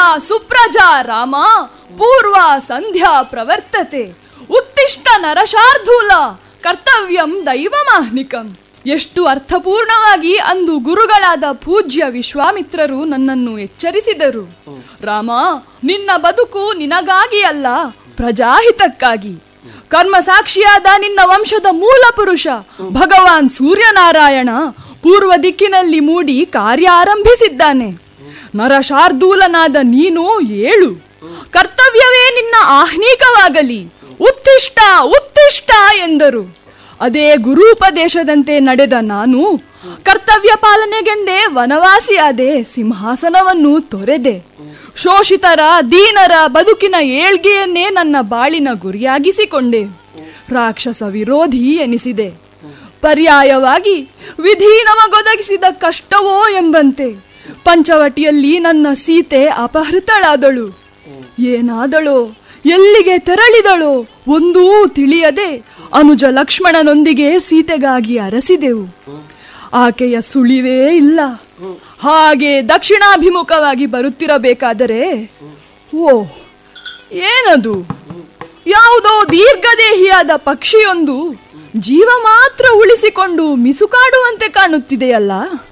ಸುಪ್ರಜಾ ರಾಮ ಪೂರ್ವ ಸಂಧ್ಯಾ ಪ್ರವರ್ತತೆ ಉತ್ತಿಷ್ಟ ನರಶಾರ್ಧೂಲ ಕರ್ತವ್ಯಂ ದೈವಮಾಹ್ನಿಕಂ ಎಷ್ಟು ಅರ್ಥಪೂರ್ಣವಾಗಿ ಅಂದು ಗುರುಗಳಾದ ಪೂಜ್ಯ ವಿಶ್ವಾಮಿತ್ರರು ನನ್ನನ್ನು ಎಚ್ಚರಿಸಿದರು ರಾಮ ನಿನ್ನ ಬದುಕು ನಿನಗಾಗಿ ಅಲ್ಲ ಪ್ರಜಾಹಿತಕ್ಕಾಗಿ ಕರ್ಮ ಸಾಕ್ಷಿಯಾದ ನಿನ್ನ ವಂಶದ ಮೂಲ ಪುರುಷ ಭಗವಾನ್ ಸೂರ್ಯನಾರಾಯಣ ಪೂರ್ವ ದಿಕ್ಕಿನಲ್ಲಿ ಮೂಡಿ ಕಾರ್ಯ ಆರಂಭಿಸಿದ್ದಾನೆ ನರಶಾರ್ದೂಲನಾದ ನೀನು ಏಳು ಕರ್ತವ್ಯವೇ ನಿನ್ನ ಆಹ್ನೀಕವಾಗಲಿ ಉತ್ತಿಷ್ಟ ಉತ್ತಿಷ್ಟ ಎಂದರು ಅದೇ ಗುರೂಪದೇಶದಂತೆ ನಡೆದ ನಾನು ಕರ್ತವ್ಯ ಪಾಲನೆಗೆಂದೇ ವನವಾಸಿಯಾದೆ ಸಿಂಹಾಸನವನ್ನು ತೊರೆದೆ ಶೋಷಿತರ ದೀನರ ಬದುಕಿನ ಏಳ್ಗೆಯನ್ನೇ ನನ್ನ ಬಾಳಿನ ಗುರಿಯಾಗಿಸಿಕೊಂಡೆ ರಾಕ್ಷಸ ವಿರೋಧಿ ಎನಿಸಿದೆ ಪರ್ಯಾಯವಾಗಿ ವಿಧಿ ನಮಗೊದಗಿಸಿದ ಕಷ್ಟವೋ ಎಂಬಂತೆ ಪಂಚವಟಿಯಲ್ಲಿ ನನ್ನ ಸೀತೆ ಅಪಹೃತಳಾದಳು ಏನಾದಳೋ ಎಲ್ಲಿಗೆ ತೆರಳಿದಳೋ ಒಂದೂ ತಿಳಿಯದೆ ಅನುಜ ಲಕ್ಷ್ಮಣನೊಂದಿಗೆ ಸೀತೆಗಾಗಿ ಅರಸಿದೆವು ಆಕೆಯ ಸುಳಿವೇ ಇಲ್ಲ ಹಾಗೆ ದಕ್ಷಿಣಾಭಿಮುಖವಾಗಿ ಬರುತ್ತಿರಬೇಕಾದರೆ ಓ ಏನದು ಯಾವುದೋ ದೀರ್ಘದೇಹಿಯಾದ ಪಕ್ಷಿಯೊಂದು ಜೀವ ಮಾತ್ರ ಉಳಿಸಿಕೊಂಡು ಮಿಸುಕಾಡುವಂತೆ ಕಾಣುತ್ತಿದೆಯಲ್ಲ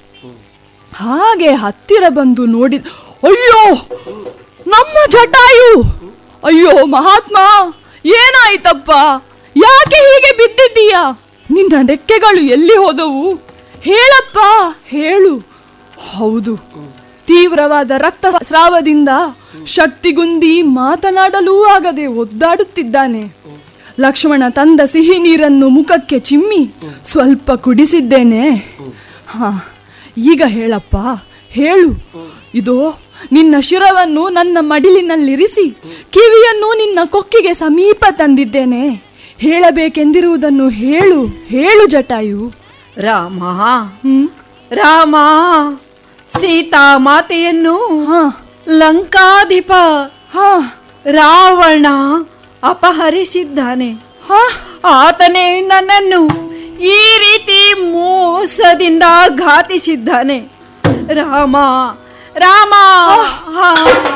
ಹಾಗೆ ಹತ್ತಿರ ಬಂದು ನೋಡಿ ಅಯ್ಯೋ ನಮ್ಮ ಜಟಾಯು ಅಯ್ಯೋ ಮಹಾತ್ಮ ಏನಾಯ್ತಪ್ಪ ಯಾಕೆ ಹೀಗೆ ಬಿದ್ದಿದ್ದೀಯಾ ನಿನ್ನ ರೆಕ್ಕೆಗಳು ಎಲ್ಲಿ ಹೋದವು ಹೇಳಪ್ಪ ಹೇಳು ಹೌದು ತೀವ್ರವಾದ ರಕ್ತ ಸ್ರಾವದಿಂದ ಶಕ್ತಿಗುಂದಿ ಮಾತನಾಡಲೂ ಆಗದೆ ಒದ್ದಾಡುತ್ತಿದ್ದಾನೆ ಲಕ್ಷ್ಮಣ ತಂದ ಸಿಹಿ ನೀರನ್ನು ಮುಖಕ್ಕೆ ಚಿಮ್ಮಿ ಸ್ವಲ್ಪ ಕುಡಿಸಿದ್ದೇನೆ ಹಾ ಈಗ ಹೇಳಪ್ಪ ಹೇಳು ಇದೋ ನಿನ್ನ ಶಿರವನ್ನು ನನ್ನ ಮಡಿಲಿನಲ್ಲಿರಿಸಿ ಕಿವಿಯನ್ನು ನಿನ್ನ ಕೊಕ್ಕಿಗೆ ಸಮೀಪ ತಂದಿದ್ದೇನೆ ಹೇಳಬೇಕೆಂದಿರುವುದನ್ನು ಹೇಳು ಹೇಳು ಜಟಾಯು ರಾಮ ಹ್ಮ್ ರಾಮ ಸೀತಾ ಮಾತೆಯನ್ನು ಹಾ ಲಂಕಾಧಿಪ ಹಾ ರಾವಣ ಅಪಹರಿಸಿದ್ದಾನೆ ಹಾ ಆತನೇ ನನ್ನನ್ನು ಈ ರೀತಿ ಮೋಸದಿಂದ ಘಾತಿಸಿದ್ದಾನೆ ರಾಮ ರಾಮ ಹಾ,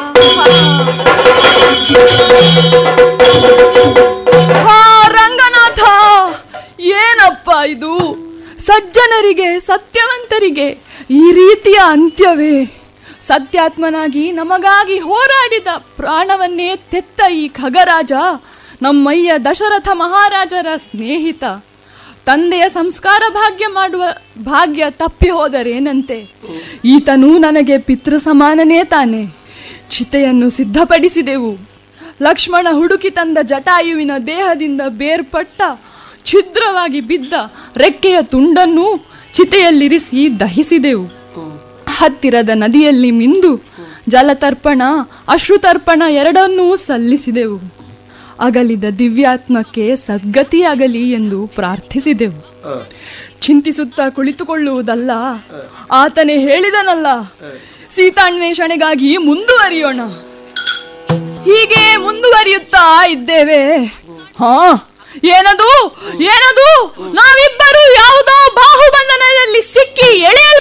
ಹಾ ರಂಗನಾಥ ಏನಪ್ಪ ಇದು ಸಜ್ಜನರಿಗೆ ಸತ್ಯವಂತರಿಗೆ ಈ ರೀತಿಯ ಅಂತ್ಯವೇ ಸತ್ಯಾತ್ಮನಾಗಿ ನಮಗಾಗಿ ಹೋರಾಡಿದ ಪ್ರಾಣವನ್ನೇ ತೆತ್ತ ಈ ಖಗರಾಜ ನಮ್ಮಯ್ಯ ದಶರಥ ಮಹಾರಾಜರ ಸ್ನೇಹಿತ ತಂದೆಯ ಸಂಸ್ಕಾರ ಭಾಗ್ಯ ಮಾಡುವ ಭಾಗ್ಯ ತಪ್ಪಿ ಹೋದರೇನಂತೆ ಈತನು ನನಗೆ ಪಿತೃ ಸಮಾನನೇ ತಾನೆ ಚಿತೆಯನ್ನು ಸಿದ್ಧಪಡಿಸಿದೆವು ಲಕ್ಷ್ಮಣ ಹುಡುಕಿ ತಂದ ಜಟಾಯುವಿನ ದೇಹದಿಂದ ಬೇರ್ಪಟ್ಟ ಛಿದ್ರವಾಗಿ ಬಿದ್ದ ರೆಕ್ಕೆಯ ತುಂಡನ್ನು ಚಿತೆಯಲ್ಲಿರಿಸಿ ದಹಿಸಿದೆವು ಹತ್ತಿರದ ನದಿಯಲ್ಲಿ ಮಿಂದು ಜಲತರ್ಪಣ ಅಶ್ರುತರ್ಪಣ ಎರಡನ್ನೂ ಸಲ್ಲಿಸಿದೆವು ಅಗಲಿದ ದಿವ್ಯಾತ್ಮಕ್ಕೆ ಸದ್ಗತಿಯಾಗಲಿ ಎಂದು ಪ್ರಾರ್ಥಿಸಿದೆವು ಚಿಂತಿಸುತ್ತಾ ಕುಳಿತುಕೊಳ್ಳುವುದಲ್ಲ ಆತನೇ ಹೇಳಿದನಲ್ಲ ಸೀತಾನ್ವೇಷಣೆಗಾಗಿ ಮುಂದುವರಿಯೋಣ ಹೀಗೆ ಮುಂದುವರಿಯುತ್ತಾ ಇದ್ದೇವೆ ಹಾ ಏನದು ಏನದು ನಾವಿಬ್ಬರು ಯಾವುದೋ ಬಾಹುಬಂಧನದಲ್ಲಿ ಸಿಕ್ಕಿ ಎಳೆಯಲ್